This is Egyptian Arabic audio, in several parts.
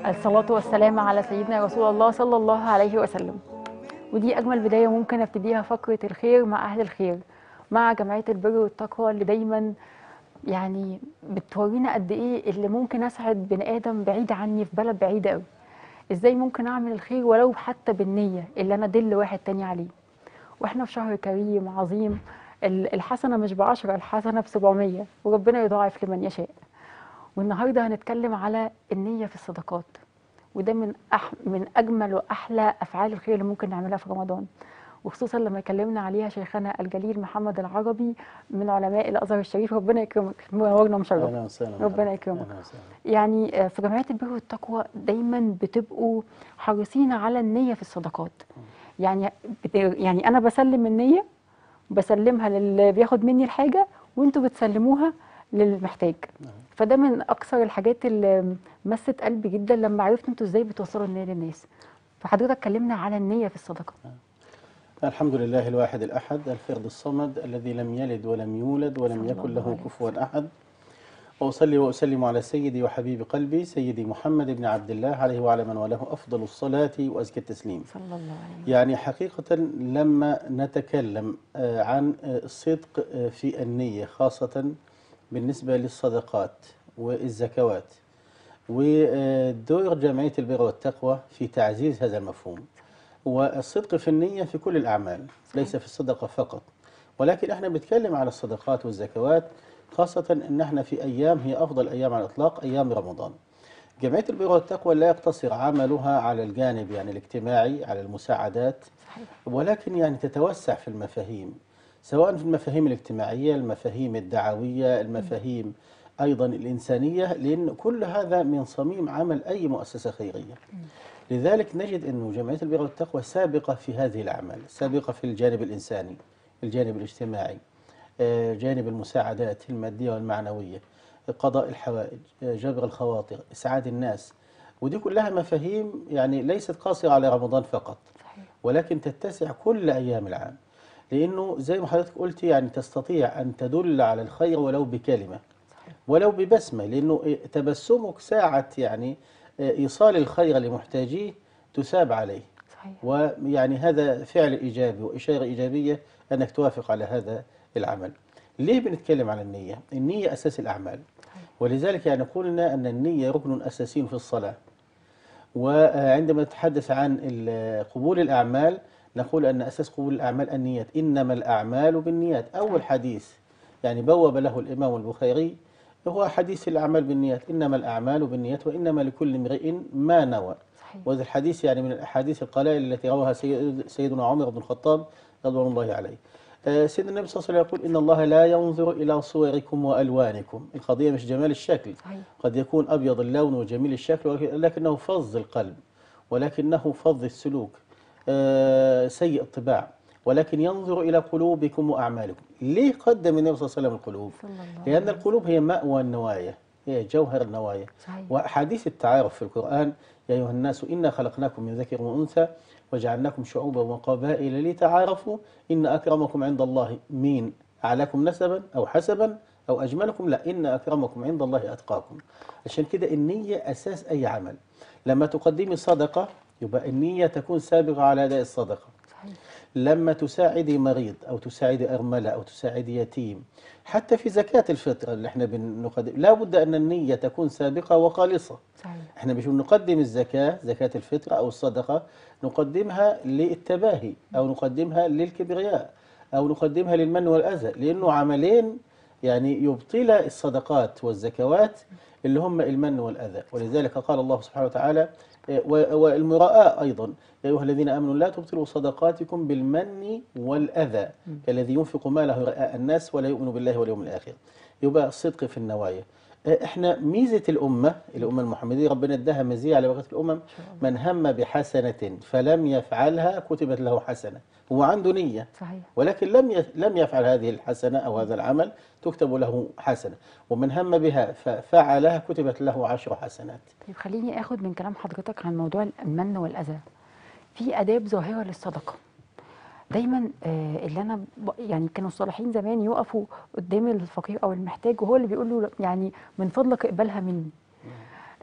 الصلاة والسلام على سيدنا رسول الله صلى الله عليه وسلم ودي أجمل بداية ممكن أبتديها فقرة الخير مع أهل الخير مع جمعية البر والتقوى اللي دايما يعني بتورينا قد إيه اللي ممكن أسعد بني آدم بعيد عني في بلد بعيدة أوي إزاي ممكن أعمل الخير ولو حتى بالنية اللي أنا أدل واحد تاني عليه وإحنا في شهر كريم عظيم ال- الحسنة مش بعشرة الحسنة بسبعمية وربنا يضاعف لمن يشاء والنهارده هنتكلم على النية في الصدقات وده من أح من أجمل وأحلى أفعال الخير اللي ممكن نعملها في رمضان وخصوصا لما اتكلمنا عليها شيخنا الجليل محمد العربي من علماء الأزهر الشريف ربنا يكرمك منورنا ومشرف اهلا وسهلا ربنا مرحبا. يكرمك. اهلا وسهلا يعني آه، في جمعية البر والتقوى دايما بتبقوا حريصين على النية في الصدقات يعني بت... يعني أنا بسلم النية بسلمها للي بياخد مني الحاجة وانتوا بتسلموها للمحتاج فده من أكثر الحاجات اللي مست قلبي جدا لما عرفت انتوا ازاي بتوصلوا النية للناس فحضرتك اتكلمنا على النية في الصدقة الحمد لله الواحد الاحد الفرد الصمد الذي لم يلد ولم يولد ولم صلى يكن الله له عليه كفوا احد واصلي واسلم على سيدي وحبيب قلبي سيدي محمد بن عبد الله عليه وعلى من والاه افضل الصلاه وازكى التسليم صلى الله عليه وسلم يعني حقيقة لما نتكلم آه، عن آه، الصدق آه، في النية خاصة بالنسبة للصدقات والزكوات ودور جمعية البر والتقوى في تعزيز هذا المفهوم والصدق في النية في كل الأعمال ليس في الصدقة فقط ولكن احنا بنتكلم على الصدقات والزكوات خاصة ان احنا في أيام هي أفضل أيام على الإطلاق أيام رمضان جمعية البر والتقوى لا يقتصر عملها على الجانب يعني الاجتماعي على المساعدات صحيح ولكن يعني تتوسع في المفاهيم سواء في المفاهيم الاجتماعية المفاهيم الدعوية المفاهيم أيضا الإنسانية لأن كل هذا من صميم عمل أي مؤسسة خيرية لذلك نجد أن جمعية البر والتقوى سابقة في هذه الأعمال سابقة في الجانب الإنساني الجانب الاجتماعي آه، جانب المساعدات المادية والمعنوية قضاء الحوائج آه، جبر الخواطر إسعاد الناس ودي كلها مفاهيم يعني ليست قاصرة على رمضان فقط صحيح ولكن تتسع كل أيام العام لأنه زي ما حضرتك قلت يعني تستطيع أن تدل على الخير ولو بكلمة صحيح ولو ببسمة لأنه إيه، تبسمك ساعة يعني آه، إيصال الخير لمحتاجيه تساب عليه صحيح ويعني هذا فعل إيجابي وإشارة إيجابية أنك توافق على هذا العمل ليه بنتكلم على النية؟ النية أساس الأعمال ولذلك يعني قلنا أن النية ركن أساسي في الصلاة وعندما نتحدث عن ال- قبول الأعمال نقول أن أساس قبول الأعمال النيات إنما الأعمال بالنيات أول حديث يعني بوب له الإمام البخاري هو حديث الأعمال بالنيات إنما الأعمال بالنيات وإنما لكل امرئ ما نوى صحيح وهذا الحديث يعني من الأحاديث القلائل التي رواها سيد- سيدنا عمر بن الخطاب رضوان الله عليه آه، سيدنا النبي صلى الله عليه وسلم يقول إن الله لا ينظر إلى صوركم وألوانكم القضية مش جمال الشكل صحيح قد يكون أبيض اللون وجميل الشكل ولكن- لكنه فظ القلب ولكنه فظ السلوك آه، سيء الطباع ولكن ينظر إلى قلوبكم وأعمالكم ليه قدم النبي صلى الله عليه وسلم القلوب صلى الله لأن القلوب هي مأوى النوايا هي جوهر النوايا صحيح وأحاديث التعارف في القرآن يا أيها الناس إنا خلقناكم من ذكر وأنثى وجعلناكم شعوبا وقبائل لتعارفوا إن أكرمكم عند الله مين أعلاكم نسبا أو حسبا أو أجملكم لا إن أكرمكم عند الله أتقاكم عشان كده النية أساس أي عمل لما تقدمي صدقة يبقى النية تكون سابقة على أداء الصدقة صحيح لما تساعدي مريض أو تساعدي أرملة أو تساعدي يتيم حتى في زكاة الفطر اللي احنا بنقدم لا بد أن النية تكون سابقة وخالصة صحيح احنا مش بنقدم الزكاة زكاة الفطر أو الصدقة نقدمها للتباهي أو نقدمها للكبرياء أو نقدمها للمن والأذى لأنه عملين يعني يبطل الصدقات والزكوات اللي هم المن والأذى ولذلك قال الله سبحانه وتعالى إيه، و- والمراءة أيضا يا أيها الذين آمنوا لا تبطلوا صدقاتكم بالمن والأذى كالذي ينفق ماله رئاء الناس ولا يؤمن بالله واليوم الآخر يبقى الصدق في النوايا احنا ميزة الأمة الأمة المحمدية ربنا اداها مزية على بقية الأمم من هم بحسنة فلم يفعلها كتبت له حسنة هو عنده نية صحيح ولكن لم ي- لم يفعل هذه الحسنة أو هذا العمل تكتب له حسنة ومن هم بها ففعلها كتبت له عشر حسنات طيب خليني اخد من كلام حضرتك عن موضوع المن والاذى في اداب ظاهره للصدقه دايما آه، اللي انا ب- يعني كانوا الصالحين زمان يقفوا قدام الفقير او المحتاج وهو اللي بيقول له يعني من فضلك اقبلها مني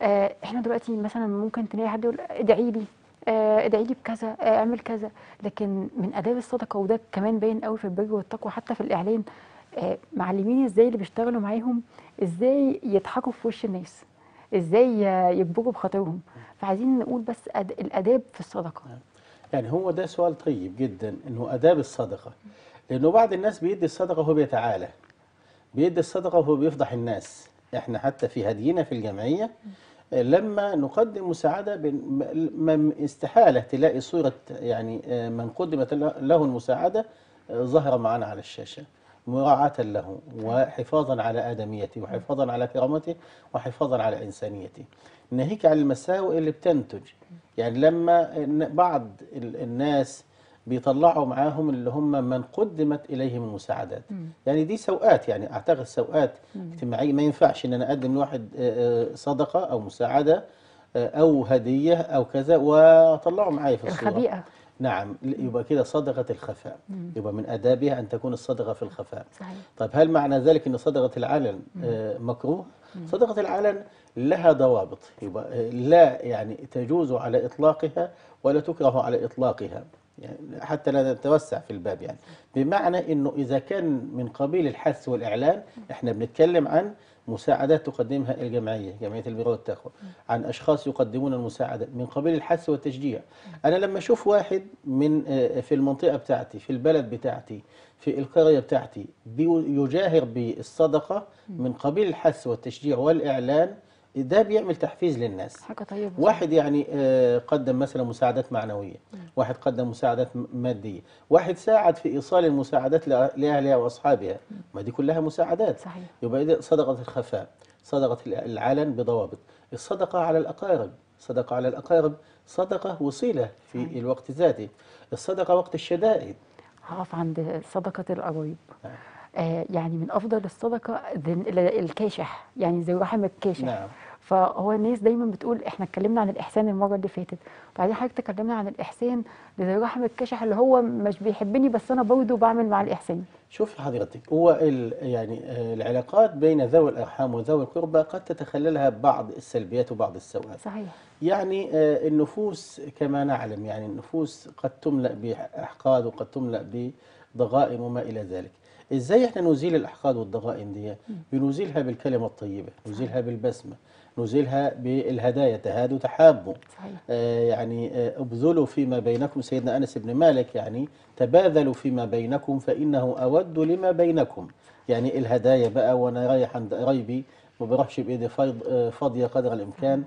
آه، احنا دلوقتي مثلا ممكن تلاقي حد يقول ادعي لي آه، ادعي لي بكذا آه، اعمل كذا لكن من اداب الصدقه وده كمان باين قوي في البر والتقوى حتى في الاعلان آه، معلمين ازاي اللي بيشتغلوا معاهم ازاي يضحكوا في وش الناس ازاي آه، يكبروا بخاطرهم فعايزين نقول بس أد... الاداب في الصدقه يعني هو ده سؤال طيب جدا انه اداب الصدقه لانه بعض الناس بيدي الصدقه وهو بيتعالى بيدي الصدقه وهو بيفضح الناس احنا حتى في هدينا في الجمعيه آه، لما نقدم مساعده بن- م- م- استحاله تلاقي صوره يعني آه، من قدمت له له المساعده آه، ظاهره معنا على الشاشه مراعاة له وحفاظا على آدميته وحفاظا على كرامته وحفاظا على إنسانيته ناهيك عن المساوئ اللي بتنتج يعني لما الن- بعض ال- الناس بيطلعوا معاهم اللي هم من قدمت إليهم المساعدات يعني دي سوءات يعني أعتقد سوءات اجتماعية ما ينفعش إن أنا أقدم لواحد آه، آه، صدقة أو مساعدة آه، أو هدية أو كذا وأطلعه معايا في الصورة الخبيئه نعم يبقى كده صدقة الخفاء يبقى من آدابها أن تكون الصدقة في الخفاء صحيح طيب هل معنى ذلك أن صدقة العلن آه، مكروه؟ صدقة العلن لها ضوابط يبقى آه، لا يعني تجوز على إطلاقها ولا تكره على إطلاقها يعني حتى لا نتوسع في الباب يعني بمعنى أنه إذا كان من قبيل الحث والإعلان إحنا بنتكلم عن مساعدات تقدمها الجمعية جمعية البر والتقوى عن أشخاص يقدمون المساعدة من قبيل الحث والتشجيع أنا لما أشوف واحد من آه، في المنطقة بتاعتي في البلد بتاعتي في القرية بتاعتي بي- يجاهر بالصدقة من قبيل الحث والتشجيع والإعلان ده بيعمل تحفيز للناس حاجه طيبه واحد يعني آه، قدم مثلا مساعدات معنوية واحد قدم مساعدات م- مادية واحد ساعد في إيصال المساعدات لأ- لأهلها وأصحابها ما دي كلها مساعدات صحيح يبقى إذا صدقة الخفاء صدقة العلن بضوابط الصدقة على الأقارب صدقة على الأقارب صدقة وصيلة في صحيح. الوقت ذاته الصدقة وقت الشدائد هقف عند صدقه القرايب نعم. آه يعني من افضل الصدقه ذن- ال- الكاشح يعني ذي رحم الكاشح نعم فهو الناس دايما بتقول احنا اتكلمنا عن الاحسان المره اللي فاتت وبعدين حضرتك تكلمنا عن الاحسان لذي رحم الكاشح اللي هو مش بيحبني بس انا برضه بعمل مع الاحسان شوف حضرتك هو ال يعني آه، العلاقات بين ذوي الأرحام وذوي القربى قد تتخللها بعض السلبيات وبعض السوءات صحيح يعني آه، النفوس كما نعلم يعني النفوس قد تملأ بأحقاد وقد تملأ بضغائن وما إلى ذلك إزاي إحنا نزيل الأحقاد والضغائن دي بنزيلها بالكلمة الطيبة نزيلها بالبسمة نزيلها بالهدايا تهادوا تحابوا صحيح آه، يعني آه، ابذلوا فيما بينكم سيدنا انس بن مالك يعني تباذلوا فيما بينكم فانه اود لما بينكم يعني الهدايا بقى وانا رايح عند قرايبي ما بروحش بايدي فيض آه، فاضيه قدر الامكان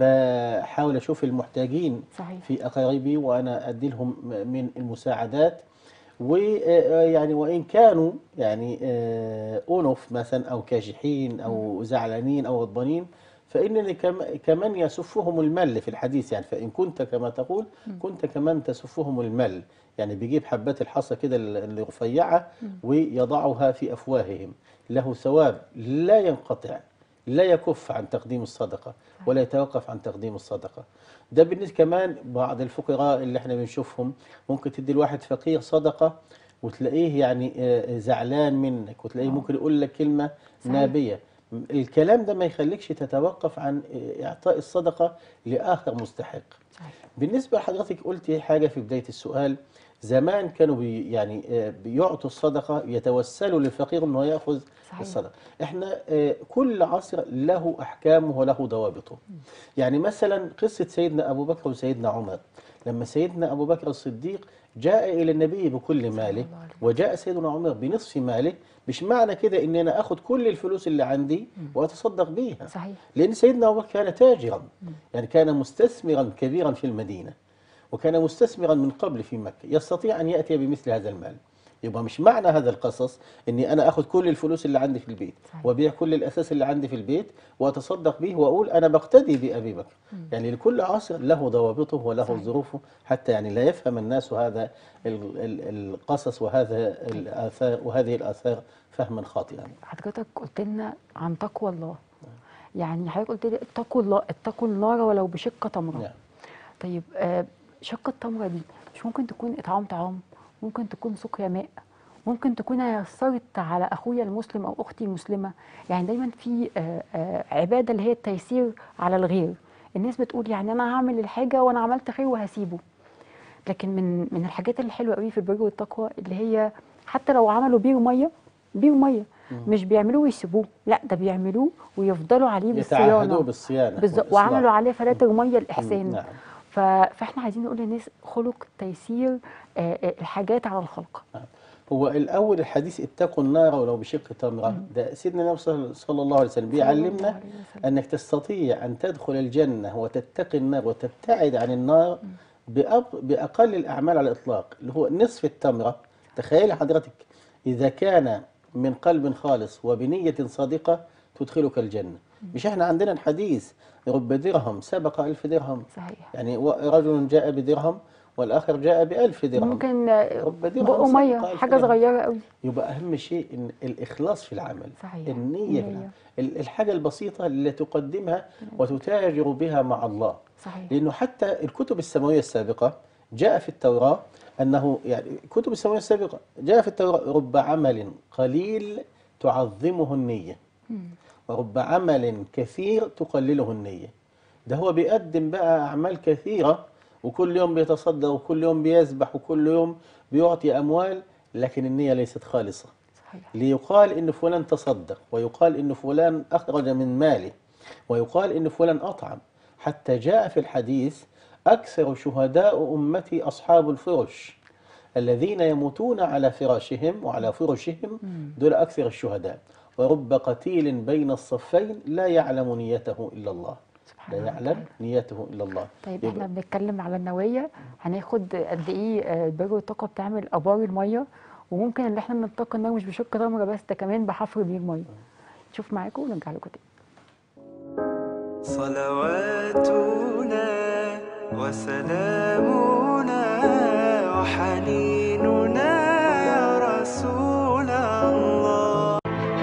بحاول اشوف المحتاجين صحيح في اقاربي وانا ادي لهم من المساعدات ويعني وان كانوا يعني آه، انف مثلا او كاجحين او زعلانين او غضبانين فانني كم- كمن يسفهم المل في الحديث يعني فان كنت كما تقول كنت كمن تسفهم المل يعني بيجيب حبات الحصى كده اللي رفيعه ويضعها في افواههم له ثواب لا ينقطع لا يكف عن تقديم الصدقه ولا يتوقف عن تقديم الصدقه ده بالنسبه كمان بعض الفقراء اللي احنا بنشوفهم ممكن تدي الواحد فقير صدقه وتلاقيه يعني آه، زعلان منك وتلاقيه آه. ممكن يقول لك كلمه صحيح. نابيه الكلام ده ما يخليكش تتوقف عن آه، اعطاء الصدقه لاخر مستحق صحيح بالنسبه لحضرتك قلت حاجه في بدايه السؤال زمان كانوا بي يعني آه، بيعطوا الصدقه يتوسلوا للفقير انه ياخذ صحيح. الصدقه احنا آه، كل عصر له احكامه وله ضوابطه يعني مثلا قصه سيدنا ابو بكر وسيدنا عمر لما سيدنا ابو بكر الصديق جاء الى النبي بكل ماله الله عليه وجاء سيدنا عمر بنصف ماله مش معنى كده ان انا اخذ كل الفلوس اللي عندي واتصدق بيها صحيح لأن سيدنا أبو بكر كان تاجرا يعني كان مستثمرا كبيرا في المدينة وكان مستثمرا من قبل في مكة يستطيع أن يأتي بمثل هذا المال يبقى مش معنى هذا القصص اني انا اخذ كل الفلوس اللي عندي في البيت صحيح. وابيع كل الاساس اللي عندي في البيت واتصدق به واقول انا بقتدي بابي بكر يعني لكل عصر له ضوابطه وله صحيح. ظروفه حتى يعني لا يفهم الناس هذا ال- ال- القصص وهذا الاثار وهذه الاثار فهما خاطئا حضرتك قلت لنا عن تقوى الله يعني حضرتك قلت لي اتقوا الله اتقوا النار ولو بشق تمره نعم طيب آه شق التمره دي مش ممكن تكون اطعام طعام ممكن تكون سقيا ماء ممكن تكون أنا يسرت على اخويا المسلم او اختي المسلمه يعني دايما في آه، آه، عباده اللي هي التيسير على الغير الناس بتقول يعني انا هعمل الحاجه وانا عملت خير وهسيبه لكن من من الحاجات الحلوه قوي في البر والتقوى اللي هي حتى لو عملوا بير ميه بير ميه مش بيعملوه ويسيبوه لا ده بيعملوه ويفضلوا عليه يتعهدوا بالصيانه بالصيانة بالظبط والإصلاح. وعملوا عليه فلاتر ميه مم، الاحسان نعم ف... فاحنا عايزين نقول للناس خلق تيسير آه، آه، الحاجات على الخلق هو الأول الحديث اتقوا النار ولو بشق تمرة ده سيدنا النبي صلى صلى الله عليه وسلم صلى الله بيعلمنا عليه وسلم. أنك تستطيع أن تدخل الجنة وتتقي النار وتبتعد عن النار بأب بأقل الأعمال على الإطلاق اللي هو نصف التمرة تخيل حضرتك إذا كان من قلب خالص وبنية صادقة تدخلك الجنة مش احنا عندنا الحديث رب درهم سبق ألف درهم صحيح يعني و- رجل جاء بدرهم والآخر جاء بألف درهم ممكن آه، رب درهم بقوا سبق ميه ألف حاجه درهم. صغيره قوي يبقى أهم شيء إن الإخلاص في العمل صحيح. النية في النية. العمل. ال- الحاجة البسيطة اللي تقدمها وتتاجر بها مع الله صحيح لأنه حتى الكتب السماوية السابقة جاء في التوراة أنه يعني الكتب السماوية السابقة جاء في التوراة رب عمل قليل تعظمه النية مم. ورب عمل كثير تقلله النية ده هو بيقدم بقى أعمال كثيرة وكل يوم بيتصدق وكل يوم بيسبح وكل يوم بيعطي أموال لكن النية ليست خالصة صحيح ليقال إن فلان تصدق ويقال إن فلان أخرج من ماله ويقال إن فلان أطعم حتى جاء في الحديث أكثر شهداء أمتي أصحاب الفرش الذين يموتون على فراشهم وعلى فرشهم دول أكثر الشهداء ورب قتيل بين الصفين لا يعلم نيته إلا الله سبحان لا الله يعلم تعالى. نيته إلا الله طيب يبقى- احنا بنتكلم على النوايا هناخد قد ايه آه، البر والطاقه بتعمل ابار الميه وممكن ان احنا نتقي النار مش بشق تمره بس ده كمان بحفر بير ميه نشوف معاكم ونرجع لكم تاني صلواتنا وسلامنا وحنيننا يا رسول الله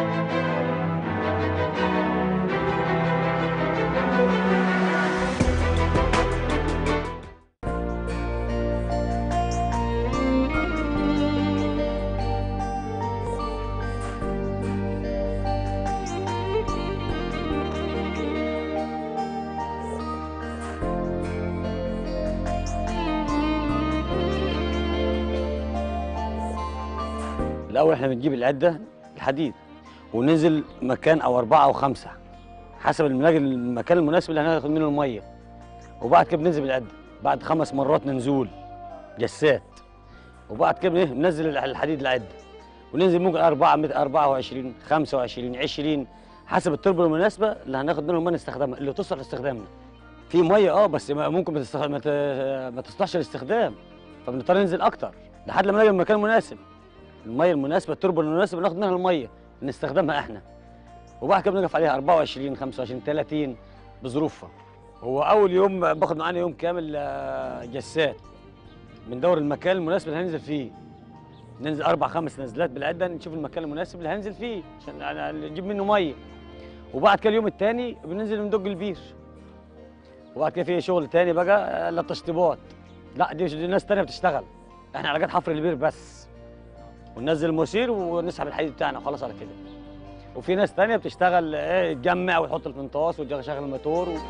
الاول احنا بنجيب العده الحديد وننزل مكان او اربعه او خمسه حسب الملاج المكان المناسب اللي هناخد منه الميه وبعد كده بننزل بالعده بعد خمس مرات ننزول جسات وبعد كده إيه؟ بننزل الح- الحديد العده وننزل ممكن 4 متر 24 25 20 حسب التربه المناسبه اللي هناخد منه الميه نستخدمها اللي تصلح لاستخدامنا في ميه اه بس ما- ممكن ما, تستخ... ما, ت... ما تصلحش للاستخدام فبنضطر ننزل اكتر لحد لما نلاقي المكان المناسب الميه المناسبه التربه المناسبه ناخد منها الميه نستخدمها احنا وبعد كده بنقف عليها 24 25 30 بظروفها هو اول يوم باخد معانا يوم كامل آه، جسات بندور المكان المناسب اللي هننزل فيه ننزل اربع خمس نزلات بالعده نشوف المكان المناسب اللي هننزل فيه عشان يعني نجيب منه ميه وبعد كده اليوم الثاني بننزل ندق البير وبعد كده في شغل تاني بقى آه، للتشطيبات لا دي دي ناس تانية بتشتغل احنا على قد حفر البير بس وننزل المثير ونسحب الحديد بتاعنا وخلاص على كده وفي ناس تانية بتشتغل ايه تجمع وتحط الفنطاس وتشغل الموتور و...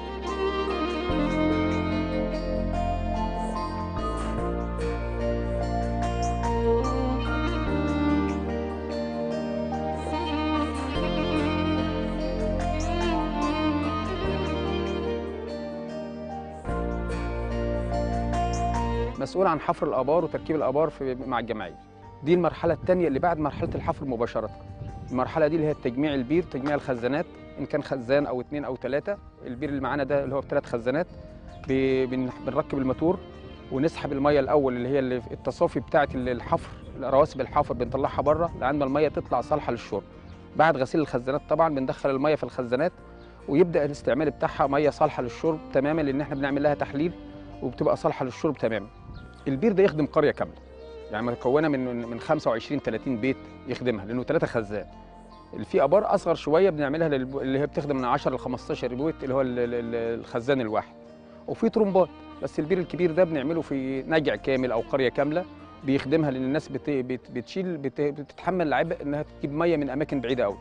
مسؤول عن حفر الابار وتركيب الابار في مع الجمعيه دي المرحله الثانيه اللي بعد مرحله الحفر مباشره المرحله دي اللي هي تجميع البير تجميع الخزانات ان كان خزان او اثنين او ثلاثه البير اللي معانا ده اللي هو بثلاث خزانات ب- بن- بنركب الماتور ونسحب الميه الاول اللي هي اللي في التصافي بتاعه الحفر رواسب الحفر بنطلعها بره لعند ما الميه تطلع صالحه للشرب بعد غسيل الخزانات طبعا بندخل الميه في الخزانات ويبدا الاستعمال بتاعها ميه صالحه للشرب تماما لان احنا بنعمل لها تحليل وبتبقى صالحه للشرب تماما البير ده يخدم قريه كامله يعني مكونه من من 25 30 بيت يخدمها لانه ثلاثه خزان اللي في ابار اصغر شويه بنعملها للب- اللي هي بتخدم من 10 ل 15 بيت اللي هو ال- ال- ال- الخزان الواحد وفي طرمبات بس البير الكبير ده بنعمله في نجع كامل او قريه كامله بيخدمها لان الناس بت... بت... بتشيل بت... بتتحمل العبء انها تجيب ميه من اماكن بعيده قوي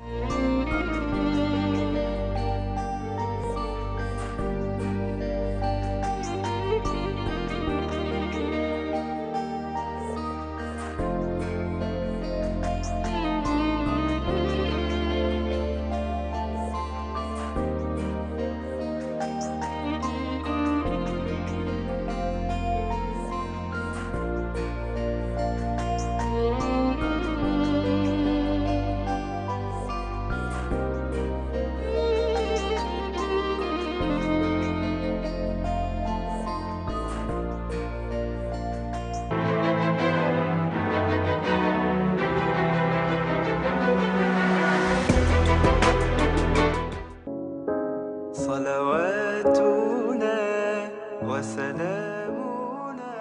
صلواتنا وسلامنا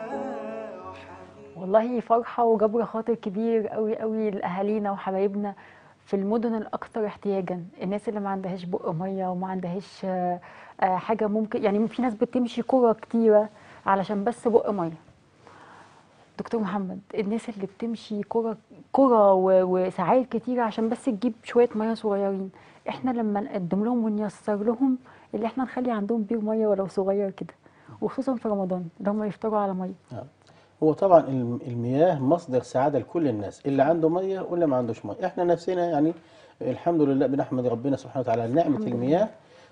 والله فرحة وجبر خاطر كبير قوي قوي لأهالينا وحبايبنا في المدن الأكثر احتياجا الناس اللي ما عندهاش بق مية وما عندهاش آه، آه، حاجة ممكن يعني في ناس بتمشي كرة كتيرة علشان بس بق مية دكتور محمد الناس اللي بتمشي كرة كرة و- وساعات كتيرة عشان بس تجيب شوية مية صغيرين احنا لما نقدم لهم ونيسر لهم اللي احنا نخلي عندهم بير مية ولو صغير كده وخصوصا في رمضان اللي هم يفطروا على مية هو طبعا الم- المياه مصدر سعاده لكل الناس اللي عنده ميه واللي ما عندوش ميه احنا نفسنا يعني الحمد لله بنحمد ربنا سبحانه وتعالى على نعمه الحمد المياه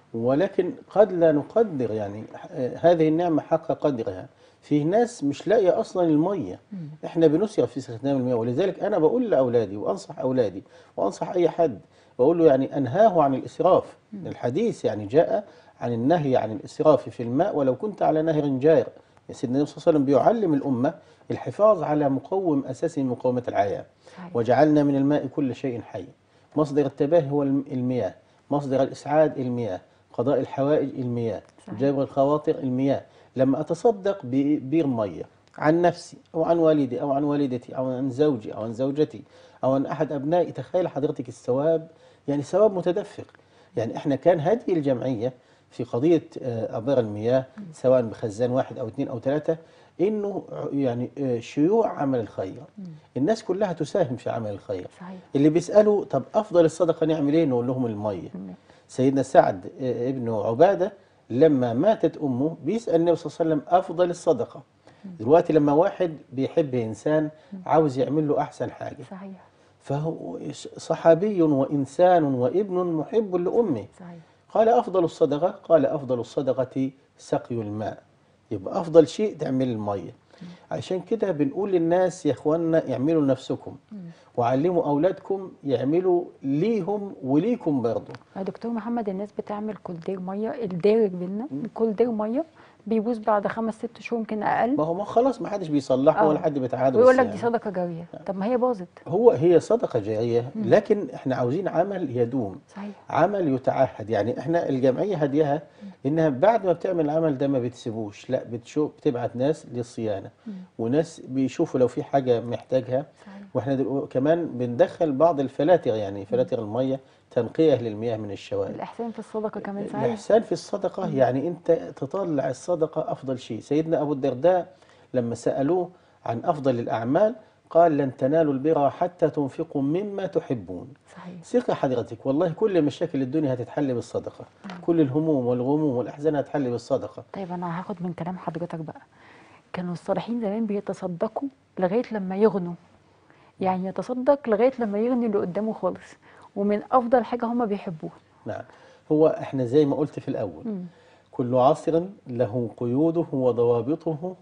ولكن قد لا نقدر يعني آه، هذه النعمه حق قدرها في ناس مش لاقيه اصلا الميه احنا بنسرف في استخدام المياه ولذلك انا بقول لاولادي وانصح اولادي وانصح اي حد بقول له يعني انهاه عن الاسراف الحديث يعني جاء عن النهي عن الاسراف في الماء ولو كنت على نهر جار سيدنا النبي صلى الله عليه وسلم بيعلم الامه الحفاظ على مقوم اساسي من مقومات الحياه صحيح. وجعلنا من الماء كل شيء حي مصدر التباهي هو الم- المياه مصدر الاسعاد المياه قضاء الحوائج المياه صحيح. جبر الخواطر المياه لما اتصدق ببير ميه عن نفسي او عن والدي او عن والدتي او عن زوجي او عن زوجتي او عن احد ابنائي تخيل حضرتك الثواب يعني ثواب متدفق يعني احنا كان هذه الجمعيه في قضيه آه، ابار المياه سواء بخزان واحد او اثنين او ثلاثه انه ع- يعني آه، شيوع عمل الخير الناس كلها تساهم في عمل الخير صحيح اللي بيسالوا طب افضل الصدقه نعمل ايه نقول لهم الميه سيدنا سعد آه، ابن عباده لما ماتت امه بيسال النبي صلى الله عليه وسلم افضل الصدقه دلوقتي لما واحد بيحب انسان عاوز يعمل له احسن حاجه صحيح فهو صحابي وانسان وابن محب لامه صحيح قال افضل الصدقه قال افضل الصدقه سقي الماء يبقى افضل شيء تعمل الميه عشان كده بنقول للناس يا اخوانا اعملوا لنفسكم وعلموا اولادكم يعملوا ليهم وليكم برضه يا دكتور محمد الناس بتعمل كولدير ميه الدارج بينا كولدير ميه بيبوظ بعد خمس ست شهور يمكن اقل ما هو ما خلاص ما حدش بيصلحه آه. ولا حد بيتعاده ويقول لك بس دي يعني. صدقه جاريه طب ما هي باظت هو هي صدقه جاريه لكن احنا عاوزين عمل يدوم صحيح عمل يتعهد يعني احنا الجمعيه هديها انها بعد ما بتعمل العمل ده ما بتسيبوش لا بتشوف بتبعت ناس للصيانه وناس بيشوفوا لو في حاجه محتاجها صحيح واحنا دل- كمان بندخل بعض الفلاتر يعني فلاتر الميه تنقيه للمياه من الشوارع الاحسان في الصدقه كمان صحيح الإحسان في الصدقة يعني أنت تطلع الصدقة أفضل شيء سيدنا أبو الدرداء لما سألوه عن أفضل الأعمال قال لن تنالوا البر حتى تنفقوا مما تحبون صحيح ثقة حضرتك والله كل مشاكل الدنيا هتتحل بالصدقة كل الهموم والغموم والأحزان هتحل بالصدقة طيب انا هاخد من كلام حضرتك بقى كانوا الصالحين زمان بيتصدقوا لغايه لما يغنوا يعني يتصدق لغايه لما يغني اللي قدامه خالص ومن افضل حاجه هم بيحبوها نعم هو احنا زي ما قلت في الأول مم. كل عصر له قيوده وضوابطه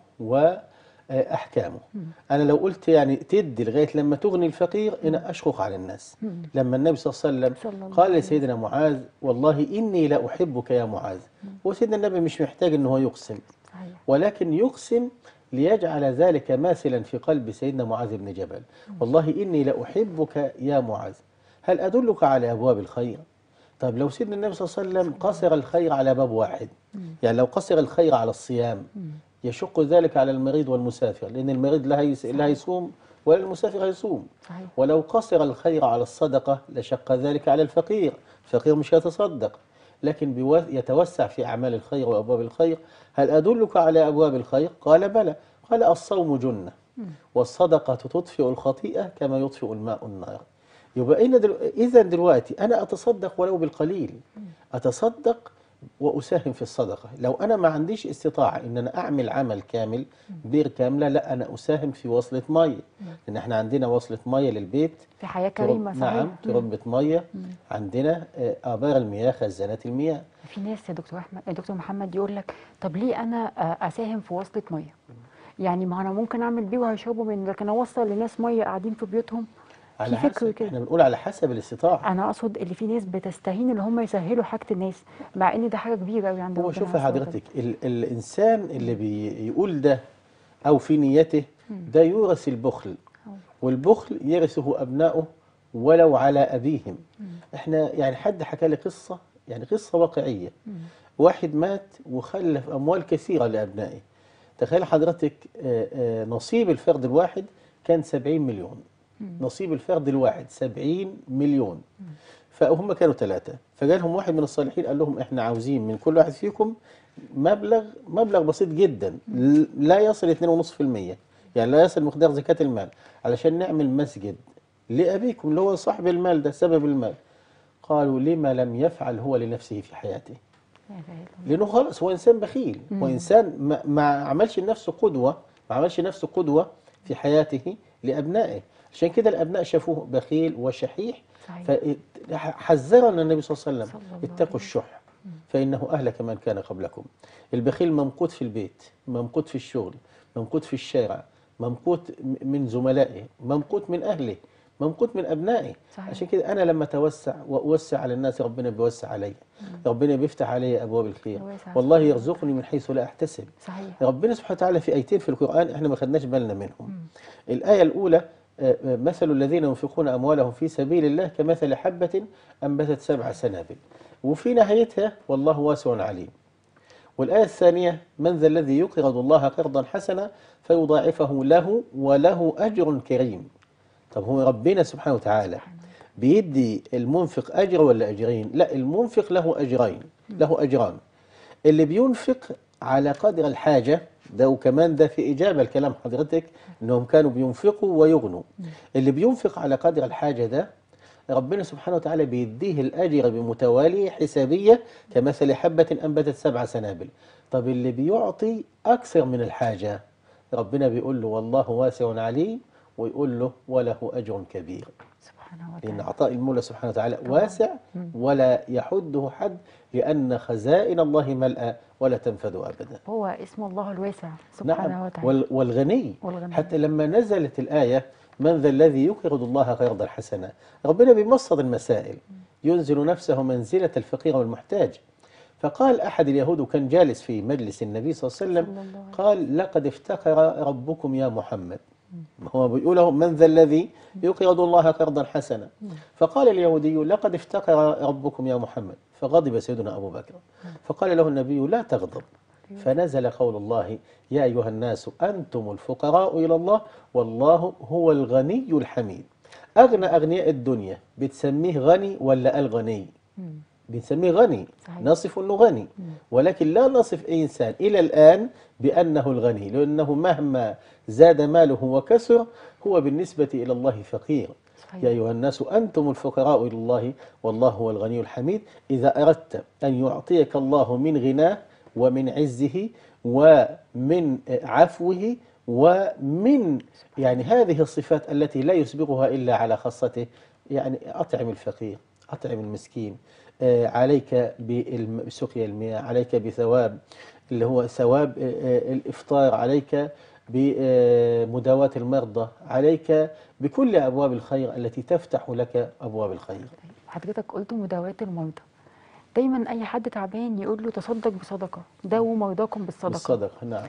وأحكامه أنا لو قلت يعني تدي لغاية لما تغني الفقير أنا أشقق على الناس لما النبي صلى الله عليه صلى وسلم الله قال عليه لسيدنا معاذ والله إني لأحبك يا معاذ وسيدنا النبي مش محتاج أنه هو يقسم صحيح ولكن يقسم ليجعل ذلك ماثلا في قلب سيدنا معاذ بن جبل والله إني لأحبك يا معاذ هل أدلك على أبواب الخير طب لو سيدنا النبي صلى الله عليه وسلم قصر الخير على باب واحد يعني لو قصر الخير على الصيام يشق ذلك على المريض والمسافر لأن المريض لا هيس- لا هيصوم ولا المسافر هيصوم صحيح ولو قصر الخير على الصدقة لشق ذلك على الفقير الفقير مش هيتصدق لكن بيو- يتوسع في أعمال الخير وأبواب الخير هل أدلك على أبواب الخير قال بلى قال الصوم جنة والصدقة تطفئ الخطيئة كما يطفئ الماء النار يبقى إن دلو... إذا دلوقتي أنا أتصدق ولو بالقليل أتصدق وأساهم في الصدقة لو أنا ما عنديش استطاعة إن أنا أعمل عمل كامل بير كاملة لا أنا أساهم في وصلة مية لأن إحنا عندنا وصلة مية للبيت في حياة ترب- كريمة صحيح نعم مم. تربة مية عندنا آه، آبار المياه خزانات المياه في ناس يا دكتور احمد يا دكتور محمد يقول لك طب ليه انا آه، اساهم في وصلة ميه يعني ما انا ممكن اعمل بيه وهيشربوا منه لكن اوصل لناس ميه قاعدين في بيوتهم على في فكر حسب كده. احنا بنقول على حسب الاستطاعة انا اقصد اللي في ناس بتستهين ان هم يسهلوا حاجه الناس مع ان ده حاجه كبيره قوي عند هو ربنا شوف سبحانه حضرتك ال الإنسان اللي بيقول ده أو في نيته ده يورث البخل والبخل يرثه أبناؤه ولو على أبيهم احنا يعني حد حكى لي قصة يعني قصة واقعية واحد مات وخلف أموال كثيرة لأبنائه تخيل حضرتك آه، آه، نصيب الفرد الواحد كان 70 مليون نصيب الفرد الواحد 70 مليون فهم كانوا ثلاثة فجالهم واحد من الصالحين قال لهم احنا عاوزين من كل واحد فيكم مبلغ مبلغ بسيط جدا ل- لا يصل 2.5% يعني لا يصل مقدار زكاة المال علشان نعمل مسجد لأبيكم اللي هو صاحب المال ده سبب المال قالوا لما لم يفعل هو لنفسه في حياته لا إله إلا الله. لانه خلاص هو انسان بخيل هو انسان ما, ما عملش لنفسه قدوه ما عملش لنفسه قدوه في حياته لابنائه عشان كده الابناء شافوه بخيل وشحيح صحيح. فحذرنا النبي صلى الله عليه صلى وسلم الله عليه اتقوا الشح فانه اهلك من كان قبلكم البخيل ممقوت في البيت ممقوت في الشغل ممقوت في الشارع ممقوت م- من زملائه ممقوت من اهله ممقوت من ابنائه صحيح. عشان كده انا لما اتوسع واوسع على الناس ربنا بيوسع عليا ربنا بيفتح علي ابواب الخير ويسع والله سبحانه يرزقني من حيث لا احتسب صحيح ربنا سبحانه وتعالى في ايتين في القران احنا ما خدناش بالنا منهم الايه الاولى آه، آه، مثل الذين ينفقون اموالهم في سبيل الله كمثل حبه انبتت سبع سنابل وفي نهايتها والله واسع عليم والآية الثانية من ذا الذي يقرض الله قرضا حسنا فيضاعفه له وله أجر كريم طب هو ربنا سبحانه وتعالى بيدي المنفق أجر ولا أجرين لا المنفق له أجرين له أجران اللي بينفق على قدر الحاجة ده وكمان ده في إجابة لكلام حضرتك إنهم كانوا بينفقوا ويغنوا اللي بينفق على قدر الحاجة ده ربنا سبحانه وتعالى بيديه الأجر بمتوالية حسابية كمثل حبة أنبتت سبع سنابل طب اللي بيعطي أكثر من الحاجة ربنا بيقول له والله واسع عليم ويقول له وله أجر كبير سبحانه لأن وتعالى عطاء المولى سبحانه وتعالى واسع ولا يحده حد لأن خزائن الله ملأى ولا تنفذ أبدا هو اسم الله الواسع سبحانه نعم وتعالى وال- والغني والغني. حتى لما نزلت الآية من ذا الذي يقرض الله قرضا حسنا ربنا بيمصد المسائل ينزل نفسه منزلة الفقير والمحتاج فقال أحد اليهود وكان جالس في مجلس النبي صلى الله عليه صلى وسلم الله عليه قال لقد افتقر ربكم يا محمد هو بيقول له من ذا الذي يقرض الله قرضا حسنا فقال اليهودي لقد افتقر ربكم يا محمد فغضب سيدنا أبو بكر فقال له النبي لا تغضب فنزل قول الله يا أيها الناس أنتم الفقراء إلى الله والله هو الغني الحميد أغنى أغنياء الدنيا بتسميه غني ولا الغني بنسميه غني صحيح. نصف أنه غني ولكن لا نصف أي إنسان إلى الآن بأنه الغني لأنه مهما زاد ماله وكسر هو بالنسبة إلى الله فقير صحيح. يا أيها الناس أنتم الفقراء إلى الله والله هو الغني الحميد إذا أردت أن يعطيك الله من غناه ومن عزه ومن عفوه ومن يعني هذه الصفات التي لا يسبقها إلا على خاصته يعني أطعم الفقير أطعم المسكين آه، عليك بالم- بسقيا المياه عليك بثواب اللي هو ثواب آه، آه، الإفطار عليك بمداواة المرضى عليك بكل أبواب الخير التي تفتح لك أبواب الخير حضرتك قلت مداواة المرضى دايما اي حد تعبان يقول له تصدق بصدقه داووا مرضاكم بالصدقه بالصدقة نعم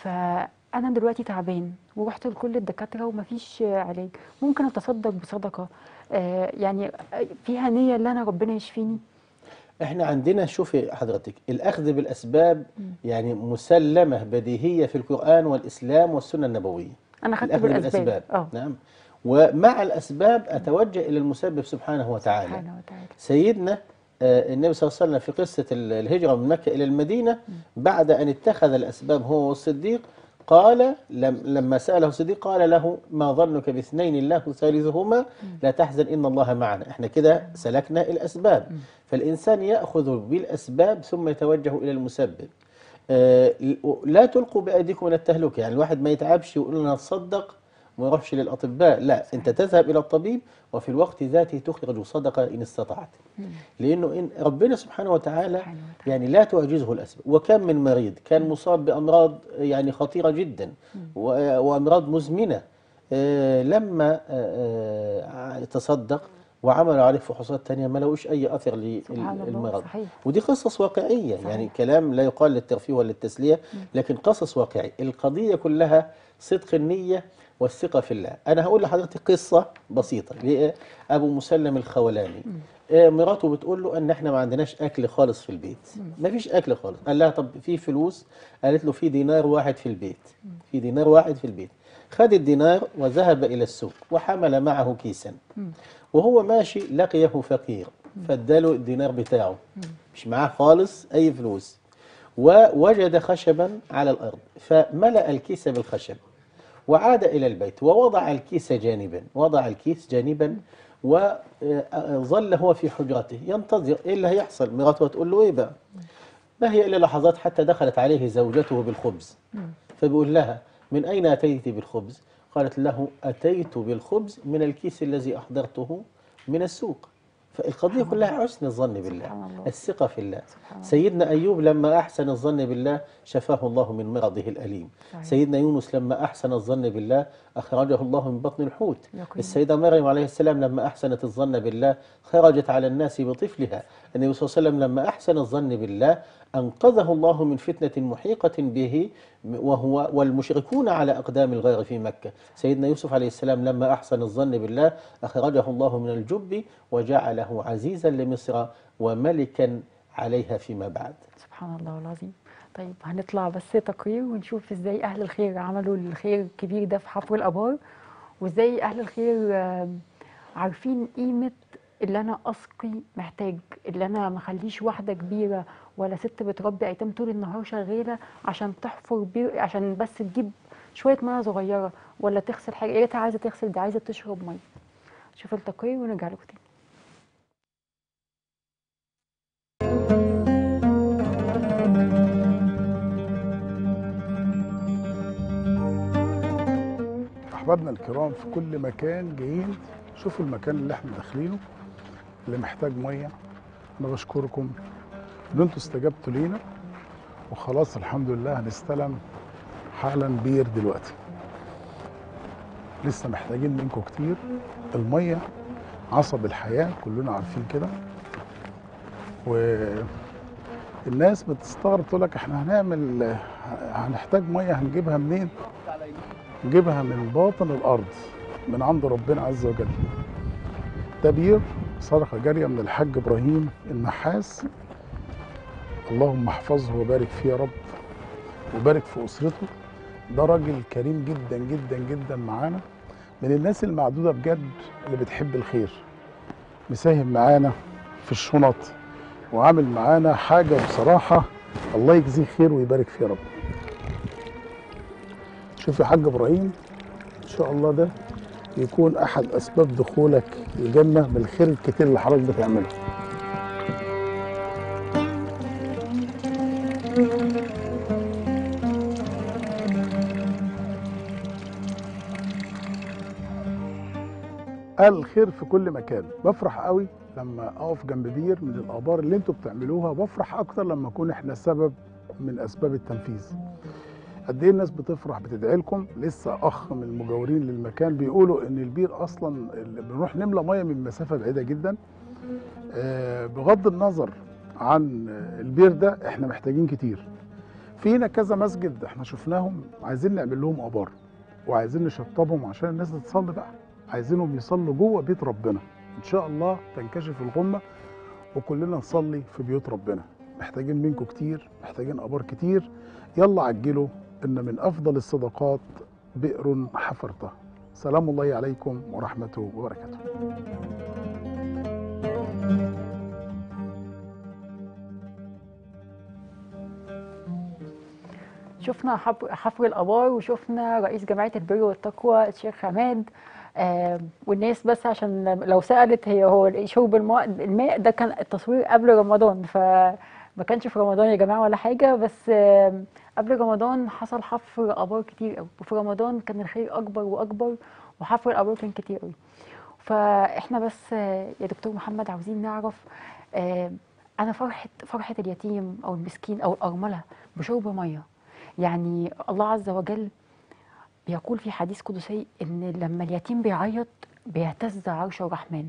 فانا دلوقتي تعبان ورحت لكل الدكاتره ومفيش علاج ممكن اتصدق بصدقه آه يعني فيها نيه ان انا ربنا يشفيني احنا عندنا شوفي حضرتك الأخذ بالأسباب يعني مسلمة بديهية في القرآن والإسلام والسنة النبوية انا خدت الأخذ بالاسباب اه نعم ومع الأسباب أتوجه إلى المسبب سبحانه وتعالى سبحانه وتعالى سيدنا آه، النبي صلى الله عليه وسلم في قصة ال- الهجرة من مكة إلى المدينة بعد أن اتخذ الأسباب هو والصديق قال لم لما سأله الصديق قال له ما ظنك باثنين الله ثالثهما لا تحزن إن الله معنا احنا كده سلكنا الأسباب فالإنسان يأخذ بالأسباب ثم يتوجه إلى المسبب آه، لا تلقوا بأيديكم من التهلكة يعني الواحد ما يتعبش ويقول أنا أتصدق وما يروحش للأطباء لا أنت تذهب إلى الطبيب وفي الوقت ذاته تخرج صدقة إن استطعت لأنه إن ربنا سبحانه وتعالى يعني لا تعجزه الأسباب وكم من مريض كان مصاب بأمراض يعني خطيرة جدا و- وأمراض مزمنة آه، لما آه، آه، تصدق وعملوا عليه فحوصات تانية ما لقوش أي أثر سبحان الله، للمرض صحيح. ودي قصص واقعية صحيح. يعني كلام لا يقال للترفيه ولا للتسلية لكن قصص واقعية القضية كلها صدق النية والثقة في الله أنا هقول لحضرتك قصة بسيطة لأبو مسلم الخولاني آه، مراته بتقول له ان احنا ما عندناش اكل خالص في البيت ما فيش اكل خالص قال لها طب في فلوس قالت له في دينار واحد في البيت في دينار واحد في البيت خد الدينار وذهب الى السوق وحمل معه كيسا وهو ماشي لقيه فقير فاداله الدينار بتاعه مش معاه خالص اي فلوس ووجد خشبا على الارض فملأ الكيس بالخشب وعاد إلى البيت ووضع الكيس جانبا وضع الكيس جانبا وظل هو في حجرته ينتظر إيه اللي هيحصل مراته تقول له إيه بقى ما هي إلا لحظات حتى دخلت عليه زوجته بالخبز فبيقول لها من أين أتيت بالخبز قالت له أتيت بالخبز من الكيس الذي أحضرته من السوق فالقضية كلها حسن الظن بالله سبحان الله. الثقة في الله سبحان الله. سيدنا أيوب لما أحسن الظن بالله شفاه الله من مرضه الأليم صحيح. سيدنا يونس لما أحسن الظن بالله أخرجه الله من بطن الحوت يقين. السيدة مريم عليه السلام لما أحسنت الظن بالله خرجت على الناس بطفلها النبي صلى الله عليه وسلم لما أحسن الظن بالله أنقذه الله من فتنة محيقة به وهو والمشركون على أقدام الغير في مكة سيدنا يوسف عليه السلام لما أحسن الظن بالله أخرجه الله من الجب وجعله عزيزا لمصر وملكا عليها فيما بعد سبحان الله العظيم طيب هنطلع بس تقرير ونشوف ازاي اهل الخير عملوا الخير الكبير ده في حفر الابار وازاي اهل الخير آم، عارفين قيمه اللي انا اسقي محتاج اللي انا ما اخليش واحده كبيره ولا ست بتربي ايتام طول النهار شغاله عشان تحفر بير عشان بس تجيب شويه ميه صغيره ولا تغسل حاجه يا ريتها عايزه تغسل دي عايزه تشرب ميه شوف التقرير ونرجع لكم تاني احبابنا الكرام في كل مكان جايين شوفوا المكان اللي احنا داخلينه اللي محتاج ميه انا بشكركم ان انتوا استجبتوا لينا وخلاص الحمد لله هنستلم حالا بير دلوقتي لسه محتاجين منكم كتير الميه عصب الحياه كلنا عارفين كده والناس بتستغرب تقول لك احنا هنعمل هنحتاج ميه هنجيبها منين نجيبها من باطن الارض من عند ربنا عز وجل ده بير صدقه جاريه من الحاج ابراهيم النحاس اللهم احفظه وبارك فيه يا رب وبارك في اسرته ده راجل كريم جدا جدا جدا معانا من الناس المعدوده بجد اللي بتحب الخير مساهم معانا في الشنط وعامل معانا حاجه بصراحه الله يجزيه خير ويبارك فيه يا رب شوف يا حاج ابراهيم ان شاء الله ده يكون احد اسباب دخولك الجنه بالخير الكتير اللي حضرتك بتعمله الخير في كل مكان بفرح قوي لما اقف جنب بير من الابار اللي انتوا بتعملوها بفرح اكتر لما نكون احنا سبب من اسباب التنفيذ قد ايه الناس بتفرح بتدعي لكم لسه اخ من المجاورين للمكان بيقولوا ان البير اصلا اللي بنروح نملى ميه من مسافه بعيده جدا آه، بغض النظر عن البير ده احنا محتاجين كتير في هنا كذا مسجد احنا شفناهم عايزين نعمل لهم ابار وعايزين نشطبهم عشان الناس تصلي بقى عايزينهم يصلوا جوه بيت ربنا ان شاء الله تنكشف الغمه وكلنا نصلي في بيوت ربنا محتاجين منكم كتير محتاجين ابار كتير يلا عجلوا ان من افضل الصدقات بئر حفرته سلام الله عليكم ورحمته وبركاته شفنا حفر, حفر الابار وشفنا رئيس جمعيه البر والتقوى الشيخ عماد آه والناس بس عشان لو سالت هي هو شرب الماء الماء ده كان التصوير قبل رمضان فما كانش في رمضان يا جماعه ولا حاجه بس آه قبل رمضان حصل حفر ابار كتير قوي وفي رمضان كان الخير اكبر واكبر وحفر الابار كان كتير قوي فاحنا بس آه، يا دكتور محمد عاوزين نعرف آه، انا فرحه فرحه اليتيم او المسكين او الارمله بشرب ميه يعني الله عز وجل بيقول في حديث قدسي ان لما اليتيم بيعيط بيهتز عرش الرحمن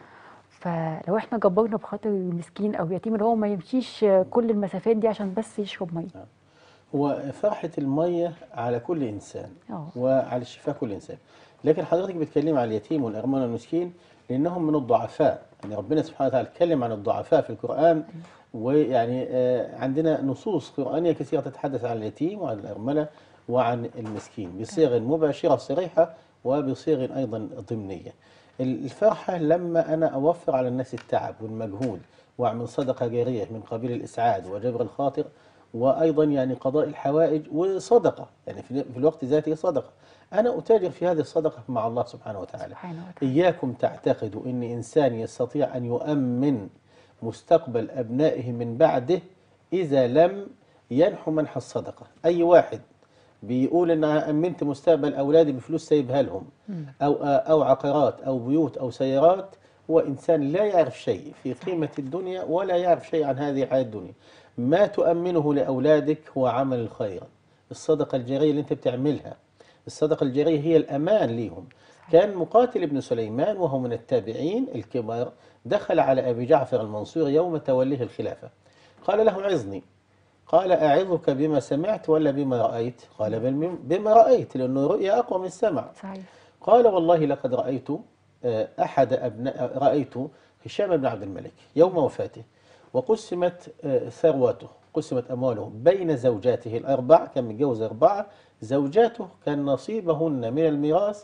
فلو احنا جبرنا بخاطر المسكين او اليتيم اللي هو ما يمشيش آه، كل المسافات دي عشان بس يشرب ميه هو فرحة المية على كل إنسان اه وعلى شفاء كل إنسان لكن حضرتك بتكلم على اليتيم والأرملة والمسكين لأنهم من الضعفاء يعني ربنا سبحانه وتعالى اتكلم عن الضعفاء في القرآن ويعني آه، عندنا نصوص قرآنية كثيرة تتحدث عن اليتيم وعن الأرملة وعن المسكين بصيغ مباشرة صريحة وبصيغ أيضا ضمنية الفرحة لما أنا أوفر على الناس التعب والمجهود وأعمل صدقة جارية من قبيل الإسعاد وجبر الخاطر وأيضا يعني قضاء الحوائج وصدقة يعني في في الوقت ذاته صدقة أنا أتاجر في هذه الصدقة مع الله سبحانه وتعالى سبحانه وتعالى إياكم تعتقدوا أن إنسان يستطيع أن يؤمن مستقبل أبنائه من بعده إذا لم ينحو منح الصدقة أي واحد بيقول أن أنا أمنت مستقبل أولادي بفلوس سايبها لهم أو أو عقارات أو بيوت أو سيارات هو إنسان لا يعرف شيء في قيمة الدنيا ولا يعرف شيء عن هذه الحياة الدنيا ما تؤمنه لأولادك هو عمل الخير الصدقة الجارية اللي أنت بتعملها الصدقة الجارية هي الأمان ليهم كان مقاتل ابن سليمان وهو من التابعين الكبار دخل على أبي جعفر المنصور يوم توليه الخلافة قال له عظني قال أعظك بما سمعت ولا بما رأيت قال بل بما رأيت لأنه رؤيا أقوى من السمع صحيح قال والله لقد رأيت آه، أحد أبناء رأيت هشام بن عبد الملك يوم وفاته وقسمت آه، ثروته قسمت أمواله بين زوجاته الأربع كان متجوز أربعة زوجاته كان نصيبهن من الميراث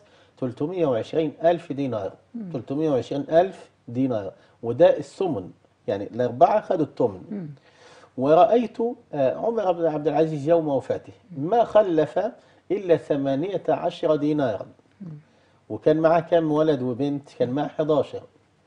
320 ألف دينار 320 ألف دينار وده الثمن يعني الأربعة خدوا الثمن ورأيت آه، عمر بن عبد العزيز يوم وفاته ما خلف إلا ثمانية عشر دينارا وكان معاه كم ولد وبنت كان معاه 11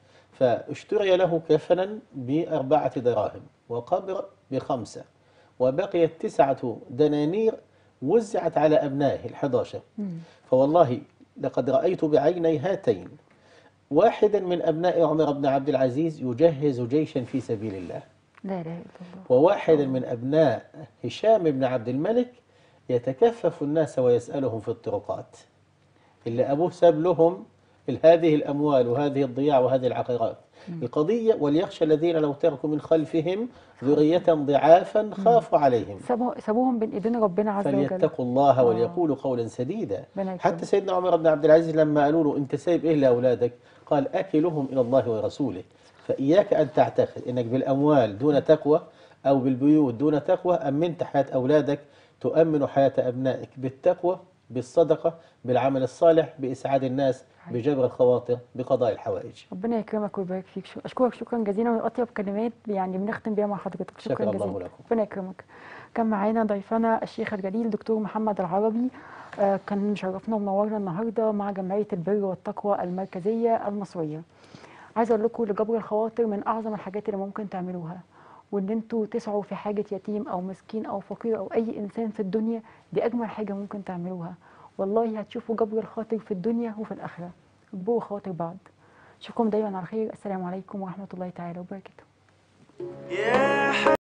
فاشتري له كفنا بأربعة دراهم وقبر بخمسة وبقيت تسعة دنانير وزعت على أبنائه الحداشر فوالله لقد رأيت بعيني هاتين واحدا من أبناء عمر بن عبد العزيز يجهز جيشا في سبيل الله لا اله الا الله وواحدا من أبناء هشام بن عبد الملك يتكفف الناس ويسألهم في الطرقات اللي أبوه ساب لهم هذه الأموال وهذه الضياع وهذه العقارات القضية وليخشى الذين لو تركوا من خلفهم ذرية ضعافا خافوا عليهم سابوا- سابوهم بين ايدين ربنا عز وجل فليتقوا الله وليقولوا قولا سديدا ربنا حتى يكرمك. سيدنا عمر بن عبد العزيز لما قالوا له انت سايب ايه لاولادك قال اكلهم الى الله ورسوله فاياك ان تعتقد انك بالاموال دون تقوى او بالبيوت دون تقوى امنت حياه اولادك تؤمن حياه ابنائك بالتقوى بالصدقه بالعمل الصالح باسعاد الناس بجبر الخواطر بقضاء الحوائج ربنا يكرمك ويبارك فيك شو- اشكرك شكرا جزيلا من اطيب كلمات يعني بنختم بيها مع حضرتك شكرا شكر الله جزيلا لكم. ربنا يكرمك كان معانا ضيفنا الشيخ الجليل دكتور محمد العربي آه، كان مشرفنا ومنورنا النهارده مع جمعيه البر والتقوى المركزيه المصريه عايزه اقول لكم لجبر الخواطر من اعظم الحاجات اللي ممكن تعملوها وان انتوا تسعوا في حاجه يتيم او مسكين او فقير او اي انسان في الدنيا دي اجمل حاجه ممكن تعملوها والله هتشوفوا جبر الخاطر في الدنيا وفي الاخره اجبروا خواطر بعض اشوفكم دايما على خير السلام عليكم ورحمه الله تعالى وبركاته يا